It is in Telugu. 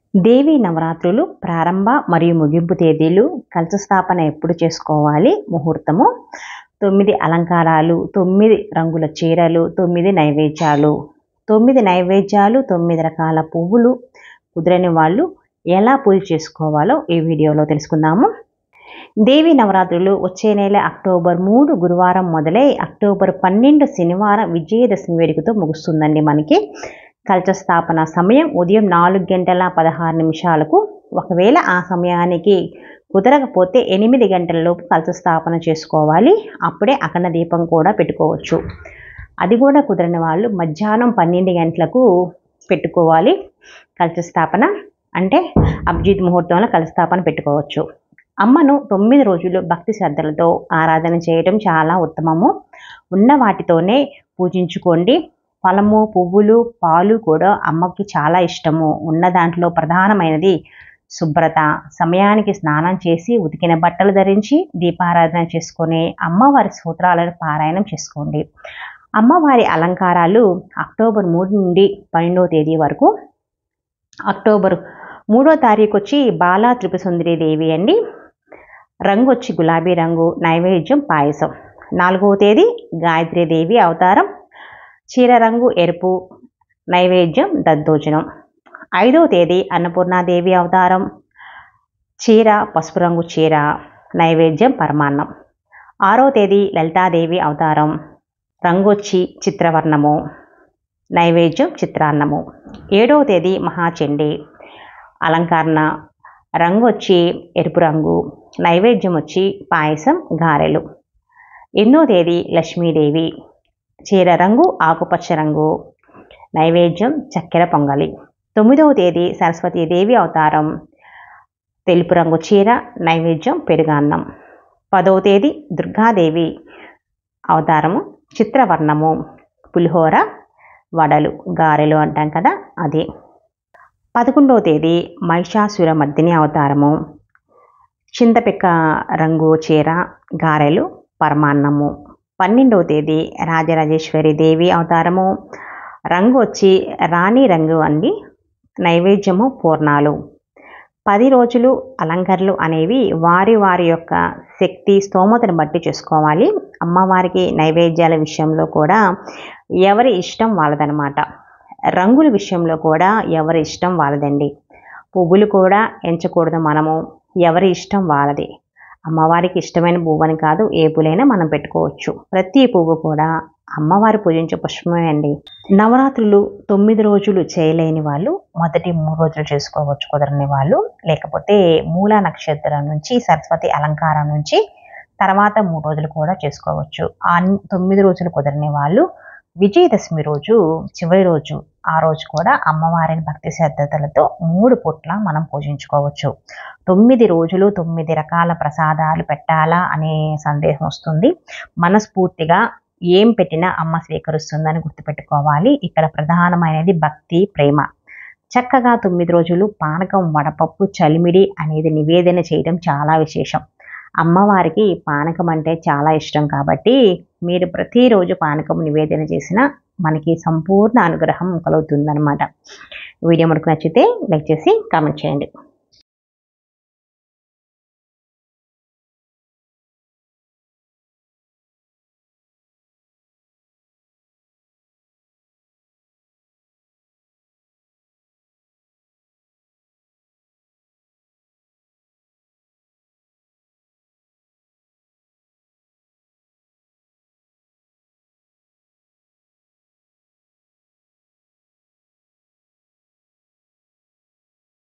దేవి నవరాత్రులు ప్రారంభ మరియు ముగింపు తేదీలు కలశ స్థాపన ఎప్పుడు చేసుకోవాలి ముహూర్తము తొమ్మిది అలంకారాలు తొమ్మిది రంగుల చీరలు తొమ్మిది నైవేద్యాలు తొమ్మిది నైవేద్యాలు తొమ్మిది రకాల పువ్వులు కుదరని వాళ్ళు ఎలా పూజ చేసుకోవాలో ఈ వీడియోలో తెలుసుకుందాము దేవి నవరాత్రులు వచ్చే నెల అక్టోబర్ మూడు గురువారం మొదలై అక్టోబర్ పన్నెండు శనివారం విజయదశమి వేడుకతో ముగుస్తుందండి మనకి కలశ స్థాపన సమయం ఉదయం నాలుగు గంటల పదహారు నిమిషాలకు ఒకవేళ ఆ సమయానికి కుదరకపోతే ఎనిమిది గంటలలోపు కలశ స్థాపన చేసుకోవాలి అప్పుడే అఖండ దీపం కూడా పెట్టుకోవచ్చు అది కూడా కుదరని వాళ్ళు మధ్యాహ్నం పన్నెండు గంటలకు పెట్టుకోవాలి కలశ స్థాపన అంటే అభిజిత్ ముహూర్తంలో కలశ స్థాపన పెట్టుకోవచ్చు అమ్మను తొమ్మిది రోజులు భక్తి శ్రద్ధలతో ఆరాధన చేయడం చాలా ఉత్తమము ఉన్న వాటితోనే పూజించుకోండి ఫలము పువ్వులు పాలు కూడా అమ్మకి చాలా ఇష్టము ఉన్న దాంట్లో ప్రధానమైనది శుభ్రత సమయానికి స్నానం చేసి ఉతికిన బట్టలు ధరించి దీపారాధన చేసుకొని అమ్మవారి సూత్రాలను పారాయణం చేసుకోండి అమ్మవారి అలంకారాలు అక్టోబర్ మూడు నుండి పన్నెండవ తేదీ వరకు అక్టోబర్ మూడో తారీఖు వచ్చి బాలా త్రిపుసుందరి దేవి అండి రంగు వచ్చి గులాబీ రంగు నైవేద్యం పాయసం నాలుగవ తేదీ దేవి అవతారం చీర రంగు ఎరుపు నైవేద్యం దద్దోజనం ఐదవ తేదీ అన్నపూర్ణాదేవి అవతారం చీర పసుపు రంగు చీర నైవేద్యం పరమాన్నం ఆరో తేదీ లలితాదేవి అవతారం రంగొచ్చి చిత్రవర్ణము నైవేద్యం చిత్రాన్నము ఏడవ తేదీ మహాచండి అలంకరణ రంగు వచ్చి ఎరుపు రంగు నైవేద్యం వచ్చి పాయసం గారెలు ఎన్నో తేదీ లక్ష్మీదేవి చీర రంగు ఆకుపచ్చ రంగు నైవేద్యం చక్కెర పొంగలి తొమ్మిదవ తేదీ సరస్వతీదేవి అవతారం తెలుపు రంగు చీర నైవేద్యం పెరుగాన్నం పదవ తేదీ దుర్గాదేవి అవతారము చిత్రవర్ణము పులిహోర వడలు గారెలు అంటాం కదా అది పదకొండవ తేదీ మహిషాసుర మర్దిని అవతారము చింతపిక్క రంగు చీర గారెలు పరమాన్నము పన్నెండవ తేదీ రాజరాజేశ్వరి దేవి అవతారము రంగు వచ్చి రాణి రంగు అండి నైవేద్యము పూర్ణాలు పది రోజులు అలంకరణలు అనేవి వారి వారి యొక్క శక్తి స్తోమతను బట్టి చేసుకోవాలి అమ్మవారికి నైవేద్యాల విషయంలో కూడా ఎవరి ఇష్టం వాళ్ళదనమాట రంగుల విషయంలో కూడా ఎవరి ఇష్టం వాళ్ళదండి పువ్వులు కూడా ఎంచకూడదు మనము ఎవరి ఇష్టం వాళ్ళది అమ్మవారికి ఇష్టమైన పువ్వు అని కాదు ఏ పువ్వులైనా మనం పెట్టుకోవచ్చు ప్రతి పువ్వు కూడా అమ్మవారి పూజించే పుష్పమే అండి నవరాత్రులు తొమ్మిది రోజులు చేయలేని వాళ్ళు మొదటి మూడు రోజులు చేసుకోవచ్చు కుదరని వాళ్ళు లేకపోతే మూల నక్షత్రం నుంచి సరస్వతి అలంకారం నుంచి తర్వాత మూడు రోజులు కూడా చేసుకోవచ్చు ఆ తొమ్మిది రోజులు కుదరని వాళ్ళు విజయదశమి రోజు చివరి రోజు ఆ రోజు కూడా అమ్మవారిని భక్తి శ్రద్ధలతో మూడు పుట్ల మనం పూజించుకోవచ్చు తొమ్మిది రోజులు తొమ్మిది రకాల ప్రసాదాలు పెట్టాలా అనే సందేహం వస్తుంది మనస్ఫూర్తిగా ఏం పెట్టినా అమ్మ స్వీకరిస్తుందని గుర్తుపెట్టుకోవాలి ఇక్కడ ప్రధానమైనది భక్తి ప్రేమ చక్కగా తొమ్మిది రోజులు పానకం వడపప్పు చలిమిడి అనేది నివేదన చేయడం చాలా విశేషం అమ్మవారికి పానకం అంటే చాలా ఇష్టం కాబట్టి మీరు ప్రతిరోజు పానకం నివేదన చేసిన మనకి సంపూర్ణ అనుగ్రహం కలుగుతుందన్నమాట వీడియో మనకు నచ్చితే లైక్ చేసి కామెంట్ చేయండి